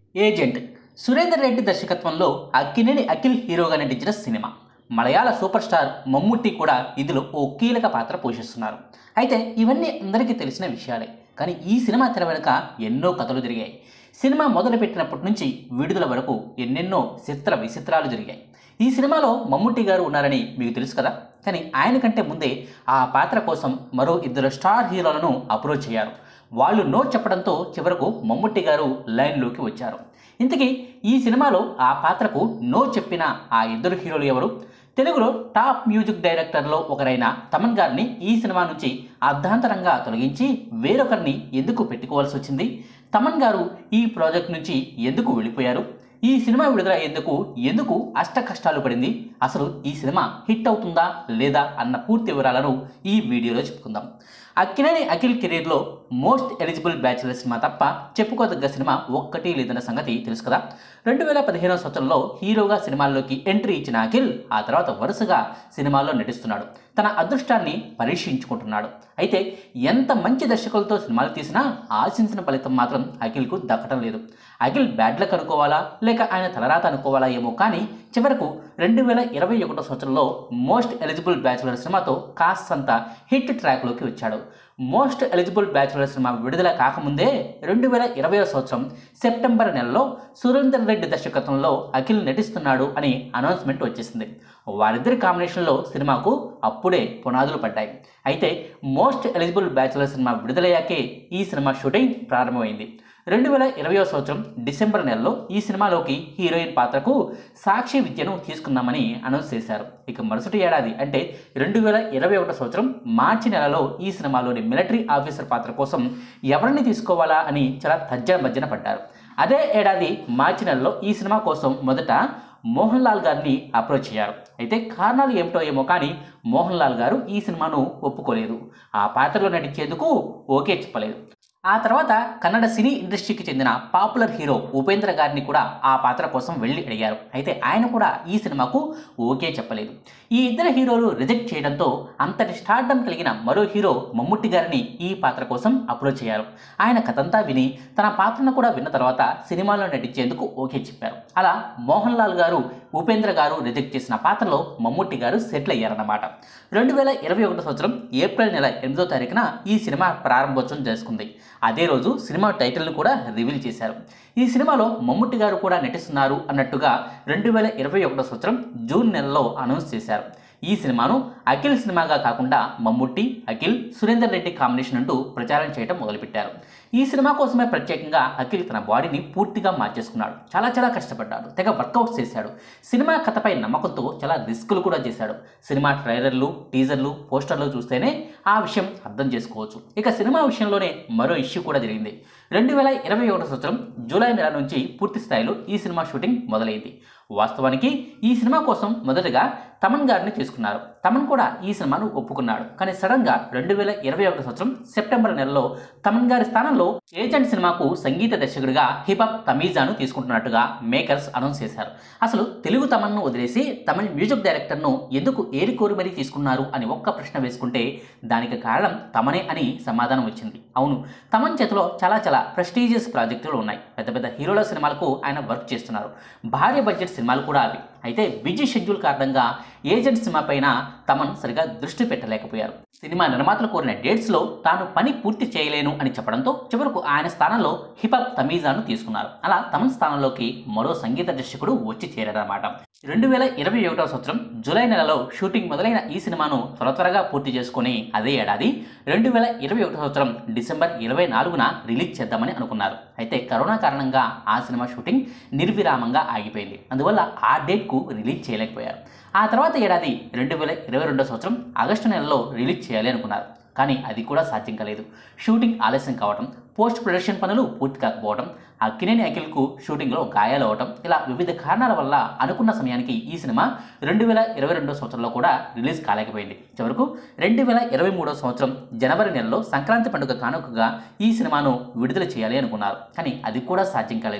agent Surender Reddy దర్శకత్వంలో అక్కినేని అఖిల్ హీరోగా నటించిన సినిమా మలయాళ సూపర్ స్టార్ మమ్ముట్టి కూడా ఇందులో ఓ కీలక పాత్ర పోషిస్తున్నారు అయితే ఇవన్నీ అందరికీ తెలిసిన విషయాలే కానీ ఈ సినిమా తెర వెనుక ఎన్నో కథలు జరిగాయి సినిమా మొదలుపెట్టినప్పటి నుంచి విడుదల వరకు ఎన్నెన్నో చిత్ర విచిత్రాలు జరిగాయి ఈ సినిమాలో మమ్ముట్టి గారు ఉన్నారని మీకు తెలుసు కదా కానీ ఆయన కంటే ముందే ఆ పాత్ర కోసం మరో ఇద్దరు స్టార్ హీరోలను అప్రోచ్ అయ్యారు వాళ్ళు నో చెప్పడంతో చివరకు మమ్ముట్టి గారు లైన్లోకి వచ్చారు ఇంతకీ ఈ సినిమాలో ఆ పాత్రకు నో చెప్పిన ఆ ఇద్దరు హీరోలు ఎవరు తెలుగులో టాప్ మ్యూజిక్ డైరెక్టర్లో ఒకరైన తమన్ గారిని ఈ సినిమా నుంచి అర్ధాంతరంగా తొలగించి వేరొకరిని ఎందుకు పెట్టుకోవాల్సి వచ్చింది తమన్ గారు ఈ ప్రాజెక్ట్ నుంచి ఎందుకు వెళ్ళిపోయారు ఈ సినిమా విడుదల అయ్యేందుకు ఎందుకు అష్ట కష్టాలు పడింది అసలు ఈ సినిమా హిట్ అవుతుందా లేదా అన్న పూర్తి వివరాలను ఈ వీడియోలో చెప్పుకుందాం అక్కినేని అఖిల్ కెరీర్లో మోస్ట్ ఎలిజిబుల్ బ్యాచులర్ సినిమా తప్ప చెప్పుకోదగ్గ సినిమా ఒక్కటి లేదన్న సంగతి తెలుసు కదా రెండు వేల పదిహేనవ సంవత్సరంలో హీరోగా సినిమాల్లోకి ఎంట్రీ ఇచ్చిన అఖిల్ ఆ తర్వాత వరుసగా సినిమాల్లో నటిస్తున్నాడు తన అదృష్టాన్ని పరీక్షించుకుంటున్నాడు అయితే ఎంత మంచి దర్శకులతో సినిమాలు తీసినా ఆశించిన ఫలితం మాత్రం అఖిల్కు దక్కడం లేదు అఖిల్ బ్యాడ్ లక్ అనుకోవాలా లేక ఆయన తలరాత అనుకోవాలా ఏమో కానీ చివరకు రెండు వేల ఇరవై ఒకటో సంవత్సరంలో మోస్ట్ ఎలిజిబుల్ బ్యాచులర్ సినిమాతో కాస్తంత హిట్ ట్రాక్లోకి వచ్చాడు మోస్ట్ ఎలిజిబుల్ బ్యాచులర్ సినిమా విడుదల కాకముందే రెండు వేల ఇరవై సంవత్సరం సెప్టెంబర్ నెలలో సురేందర్ రెడ్డి దర్శకత్వంలో అఖిల్ నటిస్తున్నాడు అని అనౌన్స్మెంట్ వచ్చేసింది వారిద్దరి కాంబినేషన్లో సినిమాకు అప్పుడే పునాదులు పడ్డాయి అయితే మోస్ట్ ఎలిజిబుల్ బ్యాచులర్ సినిమా విడుదలయ్యాకే ఈ సినిమా షూటింగ్ ప్రారంభమైంది రెండు వేల ఇరవై సంవత్సరం డిసెంబర్ నెలలో ఈ సినిమాలోకి హీరోయిన్ పాత్రకు సాక్షి విద్యను తీసుకుందామని అనౌన్స్ చేశారు ఇక మరుసటి ఏడాది అంటే రెండు వేల ఇరవై ఒకటో సంవత్సరం మార్చి నెలలో ఈ సినిమాలోని మిలిటరీ ఆఫీసర్ పాత్ర కోసం ఎవరిని తీసుకోవాలా అని చాలా తర్జన భజ్జన పడ్డారు అదే ఏడాది మార్చి నెలలో ఈ సినిమా కోసం మొదట మోహన్ లాల్ గారిని అప్రోచ్ అయ్యారు అయితే కారణాలు ఏమిటో ఏమో కానీ మోహన్ లాల్ గారు ఈ సినిమాను ఒప్పుకోలేదు ఆ పాత్రలో నటించేందుకు ఓకే చెప్పలేదు ఆ తర్వాత కన్నడ సినీ ఇండస్ట్రీకి చెందిన పాపులర్ హీరో ఉపేంద్ర గారిని కూడా ఆ పాత్ర కోసం వెళ్ళి అడిగారు అయితే ఆయన కూడా ఈ సినిమాకు ఓకే చెప్పలేదు ఈ ఇద్దరు హీరోలు రిజెక్ట్ చేయడంతో అంతటి స్టార్డమ్ కలిగిన మరో హీరో మమ్ముట్టి గారిని ఈ పాత్ర కోసం అప్రోచ్ అయ్యారు ఆయన కథంతా విని తన పాత్రను కూడా విన్న తర్వాత సినిమాలో నటించేందుకు ఓకే చెప్పారు అలా మోహన్ లాల్ గారు ఉపేంద్ర గారు రిజెక్ట్ చేసిన పాత్రలో మమ్ముట్టి గారు సెటిల్ అయ్యారన్నమాట రెండు వేల ఇరవై ఒకటో సంవత్సరం ఏప్రిల్ నెల ఎనిమిదో తారీఖున ఈ సినిమా ప్రారంభోత్సవం చేసుకుంది అదే రోజు సినిమా టైటిల్ను కూడా రివీల్ చేశారు ఈ సినిమాలో మమ్ముట్టి గారు కూడా నటిస్తున్నారు అన్నట్టుగా రెండు వేల ఇరవై ఒకటో సంవత్సరం జూన్ నెలలో అనౌన్స్ చేశారు ఈ సినిమాను అఖిల్ సినిమాగా కాకుండా మమ్ముట్టి అఖిల్ సురేందర్ రెడ్డి కాంబినేషన్ అంటూ ప్రచారం చేయడం మొదలుపెట్టారు ఈ సినిమా కోసమే ప్రత్యేకంగా అఖిల్ తన బాడీని పూర్తిగా మార్చేసుకున్నాడు చాలా చాలా కష్టపడ్డాడు తెగ వర్కౌట్స్ చేశాడు సినిమా కథపై నమ్మకంతో చాలా రిస్కులు కూడా చేశాడు సినిమా ట్రైలర్లు టీజర్లు పోస్టర్లు చూస్తేనే ఆ విషయం అర్థం చేసుకోవచ్చు ఇక సినిమా విషయంలోనే మరో ఇష్యూ కూడా జరిగింది రెండు వేల ఇరవై ఒకటో సంవత్సరం జూలై నెల నుంచి పూర్తి స్థాయిలో ఈ సినిమా షూటింగ్ మొదలైంది వాస్తవానికి ఈ సినిమా కోసం మొదటగా తమన్ గారిని తీసుకున్నారు తమన్ కూడా ఈ సినిమాను ఒప్పుకున్నాడు కానీ సడన్గా రెండు వేల ఇరవై ఒకటి సంవత్సరం సెప్టెంబర్ నెలలో తమన్ గారి స్థానంలో ఏజెంట్ సినిమాకు సంగీత దర్శకుడిగా హిపాప్ తమీజాను తీసుకుంటున్నట్టుగా మేకర్స్ అనౌన్స్ చేశారు అసలు తెలుగు తమన్ను వదిలేసి తమిళ మ్యూజిక్ డైరెక్టర్ను ఎందుకు ఏరికోరి మరీ తీసుకున్నారు అని ఒక్క ప్రశ్న వేసుకుంటే దానికి కారణం తమనే అని సమాధానం వచ్చింది అవును తమన్ చేతిలో చాలా చాలా ప్రెస్టీజియస్ ప్రాజెక్టులు ఉన్నాయి పెద్ద పెద్ద హీరోల సినిమాలకు ఆయన వర్క్ చేస్తున్నారు భారీ బడ్జెట్ సినిమాలు కూడా అవి అయితే బిజీ షెడ్యూల్ కారణంగా ఏజెంట్ సినిమా పైన తమన్ సరిగా దృష్టి పెట్టలేకపోయారు సినిమా నిర్మాతలు కోరిన డేట్స్లో తాను పని పూర్తి చేయలేను అని చెప్పడంతో చివరకు ఆయన స్థానంలో హిపప్ తమీజాను తీసుకున్నారు అలా తమన్ స్థానంలోకి మరో సంగీత దర్శకుడు వచ్చి చేరారన్నమాట రెండు వేల ఇరవై ఒకటో సంవత్సరం జూలై నెలలో షూటింగ్ మొదలైన ఈ సినిమాను త్వర త్వరగా పూర్తి చేసుకుని అదే ఏడాది రెండు వేల ఇరవై ఒకటో సంవత్సరం డిసెంబర్ ఇరవై నాలుగున రిలీజ్ చేద్దామని అనుకున్నారు అయితే కరోనా కారణంగా ఆ సినిమా షూటింగ్ నిర్విరామంగా ఆగిపోయింది అందువల్ల ఆ డేట్కు రిలీజ్ చేయలేకపోయారు ఆ తర్వాత ఏడాది రెండు వేల ఇరవై రెండో సంవత్సరం ఆగస్టు నెలలో రిలీజ్ చేయాలి అనుకున్నారు కానీ అది కూడా సాధ్యం కాలేదు షూటింగ్ ఆలస్యం కావడం పోస్ట్ ప్రొడక్షన్ పనులు పూర్తి కాకపోవడం అక్కినేని అఖిల్కు షూటింగ్లో గాయాలు అవడం ఇలా వివిధ కారణాల వల్ల అనుకున్న సమయానికి ఈ సినిమా రెండు వేల ఇరవై రెండో సంవత్సరంలో కూడా రిలీజ్ కాలేకపోయింది చివరకు రెండు వేల ఇరవై మూడో సంవత్సరం జనవరి నెలలో సంక్రాంతి పండుగ కానుకగా ఈ సినిమాను విడుదల చేయాలి అనుకున్నారు కానీ అది కూడా సాధ్యం కాలేదు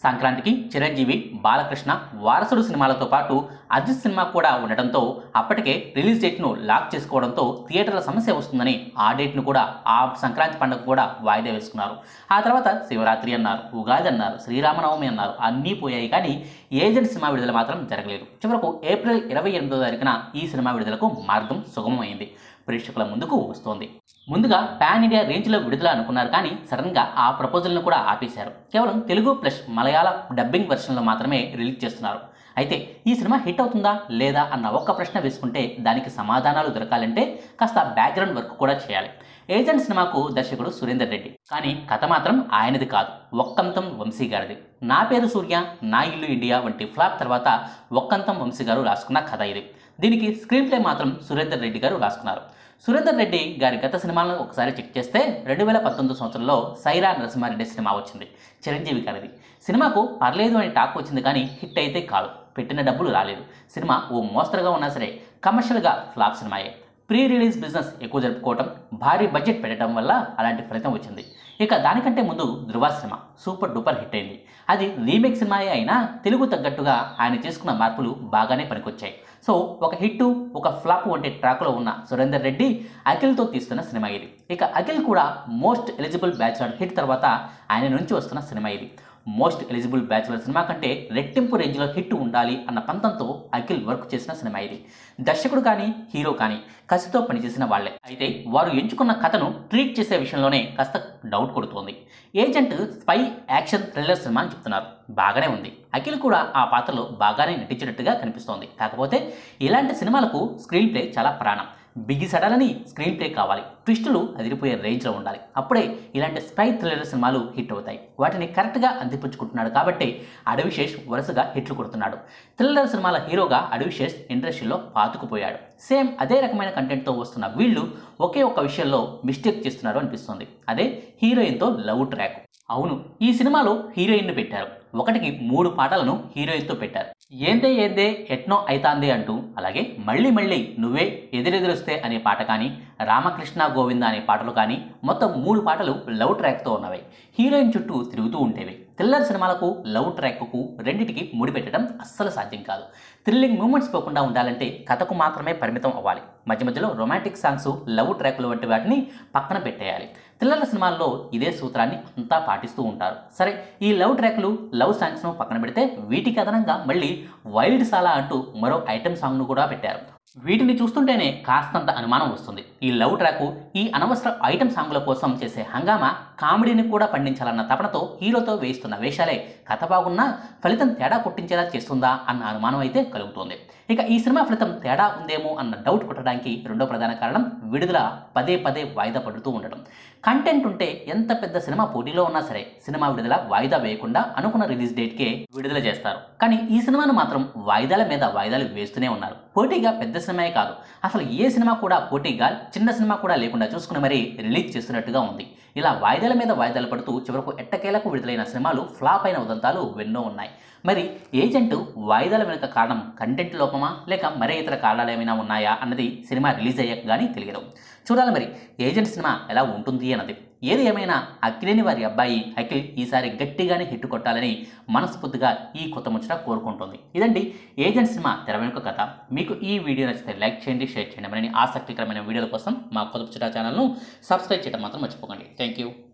సంక్రాంతికి చిరంజీవి బాలకృష్ణ వారసుడు సినిమాలతో పాటు అజిత్ సినిమా కూడా ఉండటంతో అప్పటికే రిలీజ్ డేట్ను లాక్ చేసుకోవడంతో థియేటర్ల సమస్య వస్తుందని ఆ డేట్ను కూడా ఆ సంక్రాంతి పండుగ కూడా వాయిదా వేసుకున్నారు ఆ తర్వాత శివరాత్రి అన్నారు ఉగాది అన్నారు శ్రీరామనవమి అన్నారు అన్నీ పోయాయి కానీ ఏజెంట్ సినిమా విడుదల మాత్రం జరగలేదు చివరకు ఏప్రిల్ ఇరవై ఎనిమిదో తారీఖున ఈ సినిమా విడుదలకు మార్గం సుగమమైంది ప్రేక్షకుల ముందుకు వస్తోంది ముందుగా పాన్ ఇండియా రేంజ్లో విడుదల అనుకున్నారు కానీ సడన్గా ఆ ప్రపోజల్ను కూడా ఆపేశారు కేవలం తెలుగు ప్లస్ మలయాళ డబ్బింగ్ వెర్షన్లో మాత్రమే రిలీజ్ చేస్తున్నారు అయితే ఈ సినిమా హిట్ అవుతుందా లేదా అన్న ఒక్క ప్రశ్న వేసుకుంటే దానికి సమాధానాలు దొరకాలంటే కాస్త బ్యాక్గ్రౌండ్ వర్క్ కూడా చేయాలి ఏజెంట్ సినిమాకు దర్శకుడు సురేందర్ రెడ్డి కానీ కథ మాత్రం ఆయనది కాదు ఒక్కంతం వంశీ గారిది నా పేరు సూర్య నా ఇల్లు ఇండియా వంటి ఫ్లాప్ తర్వాత ఒక్కంతం వంశీ గారు రాసుకున్న కథ ఇది దీనికి స్క్రీన్ ప్లే మాత్రం సురేందర్ రెడ్డి గారు రాసుకున్నారు సురేందర్ రెడ్డి గారి గత సినిమాలను ఒకసారి చెక్ చేస్తే రెండు వేల పంతొమ్మిది సంవత్సరంలో సైరా నరసింహారెడ్డి సినిమా వచ్చింది చిరంజీవి గారిది సినిమాకు పర్లేదు అని టాక్ వచ్చింది కానీ హిట్ అయితే కాదు పెట్టిన డబ్బులు రాలేదు సినిమా ఓ మోస్తరుగా ఉన్నా సరే కమర్షియల్గా ఫ్లాప్ సినిమాయే ప్రీ రిలీజ్ బిజినెస్ ఎక్కువ జరుపుకోవటం భారీ బడ్జెట్ పెట్టడం వల్ల అలాంటి ఫలితం వచ్చింది ఇక దానికంటే ముందు Dhruva cinema super duper hit అయింది అది రీమేక్ సినిమాయే అయినా తెలుగు తగ్గట్టుగా ఆయన చేసుకున్న మార్పులు బాగానే పనికొచ్చాయి సో ఒక హిట్ ఒక ఫ్లాప్ వంటి ట్రాక్లో ఉన్న సురేందర్ రెడ్డి అఖిల్తో తీస్తున్న సినిమా ఇది ఇక అఖిల్ కూడా మోస్ట్ ఎలిజిబుల్ బ్యాచులర్ హిట్ తర్వాత ఆయన నుంచి వస్తున్న సినిమా ఇది మోస్ట్ ఎలిజిబుల్ బ్యాచులర్ సినిమా కంటే రెట్టింపు రేంజ్లో హిట్ ఉండాలి అన్న పంతంతో అఖిల్ వర్క్ చేసిన సినిమా ఇది దర్శకుడు కానీ హీరో కానీ కసితో పనిచేసిన వాళ్లే అయితే వారు ఎంచుకున్న కథను ట్రీట్ చేసే విషయంలోనే కాస్త డౌట్ కొడుతోంది agent spy action thriller cinema అని చెప్తున్నారు బాగానే ఉంది అఖిల్ కూడా ఆ పాత్రలో బాగానే నటించినట్టుగా కనిపిస్తోంది కాకపోతే ఇలాంటి సినిమాలకు స్క్రీన్ ప్లే చాలా ప్రాణం బిగిసడాలని స్క్రీన్ ప్లే కావాలి ట్విస్టులు అదిరిపోయే రేంజ్లో ఉండాలి అప్పుడే ఇలాంటి స్పై థ్రిల్లర్ సినిమాలు హిట్ అవుతాయి వాటిని కరెక్ట్గా అందిపుచ్చుకుంటున్నాడు కాబట్టి అడవిశేష్ వరుసగా హిట్లు కొడుతున్నాడు థ్రిల్లర్ సినిమాల హీరోగా అడవిశేష్ ఇండస్ట్రీలో పాతుకుపోయాడు సేమ్ అదే రకమైన కంటెంట్తో వస్తున్న వీళ్ళు ఒకే ఒక్క విషయంలో మిస్టేక్ చేస్తున్నారు అనిపిస్తుంది అదే హీరోయిన్తో లవ్ ట్రాక్ అవును ఈ సినిమాలో హీరోయిన్ను పెట్టారు ఒకటికి మూడు పాటలను హీరోయిన్తో పెట్టారు ఏందే ఏందే ఎట్నో అయితాంది అంటూ అలాగే మళ్ళీ మళ్ళీ నువ్వే ఎదురెదురొస్తే అనే పాట కానీ రామకృష్ణ గోవింద అనే పాటలు కానీ మొత్తం మూడు పాటలు లవ్ ట్రాక్తో ఉన్నవి హీరోయిన్ చుట్టూ తిరుగుతూ ఉండేవి థ్రిల్లర్ సినిమాలకు లవ్ ట్రాక్కు రెండింటికి ముడిపెట్టడం అస్సలు సాధ్యం కాదు థ్రిల్లింగ్ మూమెంట్స్ పోకుండా ఉండాలంటే కథకు మాత్రమే పరిమితం అవ్వాలి మధ్య మధ్యలో రొమాంటిక్ సాంగ్స్ లవ్ ట్రాక్లు వంటి వాటిని పక్కన పెట్టేయాలి థ్రిల్లర్ సినిమాల్లో ఇదే సూత్రాన్ని అంతా పాటిస్తూ ఉంటారు సరే ఈ లవ్ ట్రాక్లు లవ్ సాంగ్స్ను పక్కన పెడితే వీటికి అదనంగా మళ్ళీ వైల్డ్ సాలా అంటూ మరో ఐటెం సాంగ్ను కూడా పెట్టారు వీటిని చూస్తుంటేనే కాస్తంత అనుమానం వస్తుంది ఈ లవ్ ట్రాక్ ఈ అనవసర ఐటెం సాంగ్ల కోసం చేసే హంగామా కామెడీని కూడా పండించాలన్న తపనతో హీరోతో వేయిస్తున్న వేషాలే కథ బాగున్నా ఫలితం తేడా కొట్టించేలా చేస్తుందా అన్న అనుమానం అయితే కలుగుతోంది ఇక ఈ సినిమా ఫలితం తేడా ఉందేమో అన్న డౌట్ కొట్టడానికి రెండో ప్రధాన కారణం విడుదల పదే పదే వాయిదా పడుతూ ఉండడం కంటెంట్ ఉంటే ఎంత పెద్ద సినిమా పోటీలో ఉన్నా సరే సినిమా విడుదల వాయిదా వేయకుండా అనుకున్న రిలీజ్ డేట్కే విడుదల చేస్తారు కానీ ఈ సినిమాను మాత్రం వాయిదాల మీద వాయిదాలు వేస్తూనే ఉన్నారు పోటీగా పెద్ద సినిమాయే కాదు అసలు ఏ సినిమా కూడా పోటీగా చిన్న సినిమా కూడా లేకుండా చూసుకుని మరీ రిలీజ్ చేస్తున్నట్టుగా ఉంది ఇలా వాయిదాల మీద వాయిదాలు పడుతూ చివరకు ఎట్టకేలకు విడుదలైన సినిమాలు ఫ్లాప్ అయిన ఉదంతాలు ఎన్నో ఉన్నాయి మరి ఏజెంట్ వాయిదాల వెనుక కారణం కంటెంట్ లోపమా లేక మరే ఇతర కారణాలు ఏమైనా ఉన్నాయా అన్నది సినిమా రిలీజ్ అయ్యాక కానీ తెలియదు చూడాలి మరి ఏజెంట్ సినిమా ఎలా ఉంటుంది అన్నది ఏది ఏమైనా అఖిలేని వారి అబ్బాయి అఖిల్ ఈసారి గట్టిగానే హిట్ కొట్టాలని మనస్ఫూర్తిగా ఈ కొత్త ముచ్చట కోరుకుంటుంది ఇదండి ఏజెంట్ సినిమా తెర వెనుక కథ మీకు ఈ వీడియో నచ్చితే లైక్ చేయండి షేర్ చేయండి మరిన్ని ఆసక్తికరమైన వీడియోల కోసం మా కొత్త ముచ్చట ఛానల్ను సబ్స్క్రైబ్ చేయడం మాత్రం మర్చిపోకండి థ్యాంక్ యూ